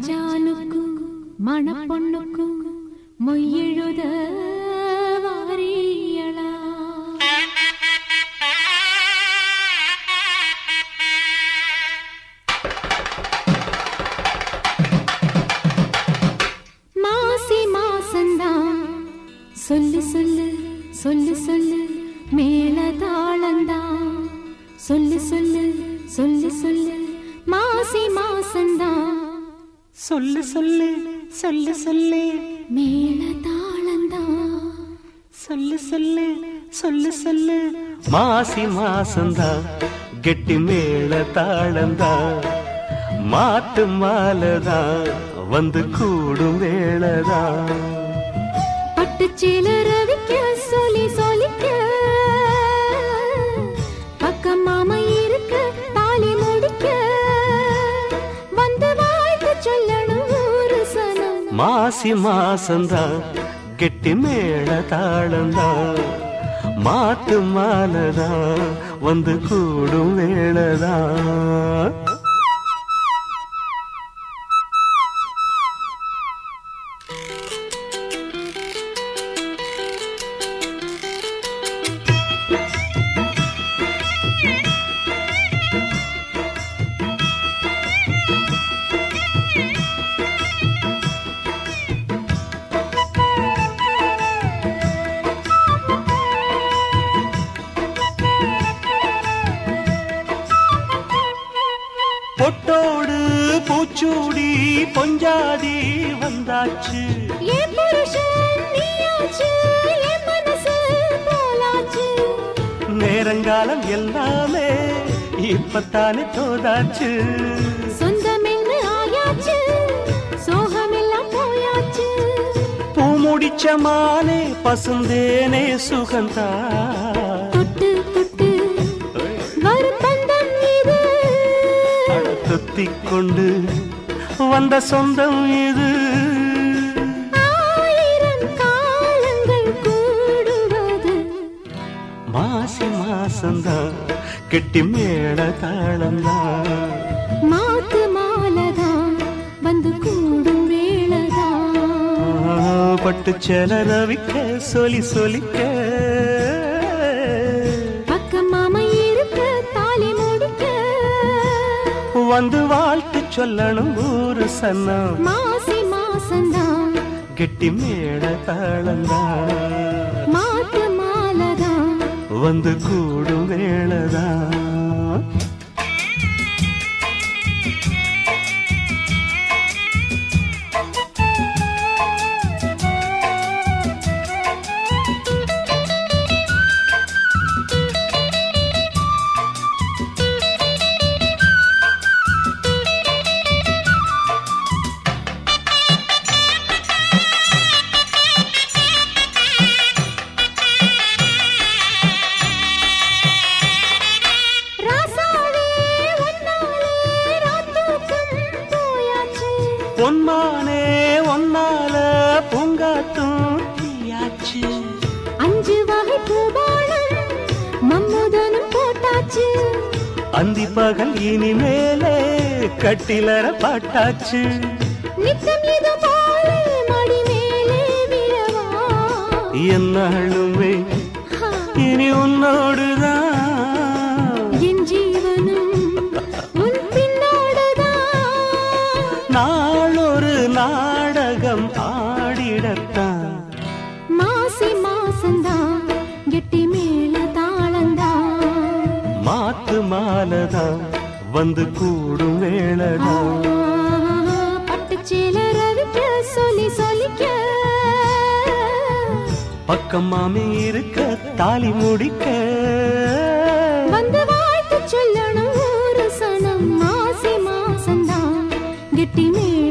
மச்சானுக்கும் மணப்பொண்ணுக்கும் மொய்யெழுத வாரியலா மாசி மாசந்தான் சொல்லு சொல்லு சொல்லு சொல்லு மேல தாளந்தான் சொல்லு சொல்லு சொல்லு சொல்லு மாசி மாசந்தான் சொல்லு சொல்லு சொல்லு சொல்லு மேல தாளந்தான் சொல்லு சொல்லு சொல்லு சொல்லு மாசி மாசந்தா கெட்டி மேல தாளந்தா மாட்டு மாலதா வந்து கூடும் வேளதா பட்டு ரவிக்க சொல்லி சொல்லிக்க பக்கம் மாமா இருக்க தாலி முடிக்க வந்து வாழ்த்து சொல்லணும் ஒரு சனம் மாசி மாசந்தா கெட்டி மேல தாளந்தா மாட்டு மாலதா வந்து கூடும் வேளதா பொட்டோடு பூச்சூடி பொஞ்சாதி வந்தாச்சு என் புருஷன் நீயாச்சு, என் மனசு போலாச்சு. நேரங்காலம் எல்லாமே இப்பத்தானே தோதாச்சு சொந்தமென்னு ஆயாச்சு, சோகமெல்லாம் போயாச்சு. பூ முடிச்ச மானே பசுந்தேனே சுகந்தா தொட்டு தொட்டு வரும் பந்தம் இது. தொத்திக் கொண்டு வந்த சொந்தம் இது ஆயிரம் காலங்கள் கூடுவது. மாசி மாசந்தா கெட்டி மேட தாளந்தா மாத்து மாலைதான் வந்து கூடும் வேளைதான். பட்டு செல ரவிக்க சொல்லி சொல்லிக்க பக்கம் மாமா இருக்க தாலி முடிக்க வந்து வாழ்த்து சொல்லணும் ஊரு சன்னம் மாசி மாசந்தான் கெட்டி மேட தாளந்தா மாத்து மாலதான் வந்து கூடும் வேளதா ராசாவே உன்னாலே ராத்தூக்கம் போயாச்சு பொன்மானே ஒன்னால பூங்காத்தும் தீயாச்சு அஞ்சு வகை பூபாலம் மம்முதனும் போட்டாச்சு அந்தி பகல் இனிமேலே கட்டிலற பாட்டாச்சு நித்தம் இது போல மடி மேலே விழவா என்னாலுமே ஹா, இனி உன்னோடுதான் என் ஜீவனும் உன் பின்னோடுதான் நாளொரு நாடகம் ஆடிடத்தான் மாசி மாசந்தான் கெட்டி மேல தாளந்தான் மாத்து மாலதான் வந்து கூடும் வேளதான் பட்டுச்சேல ரவிக்க சொல்லி சொல்லிக்க பக்கம் மாமி இருக்க தாலி முடிக்க வந்து வாழ்த்து சொல்லணும் ஒரு சனம் மாசி மாசந்தான் கெட்டி மேல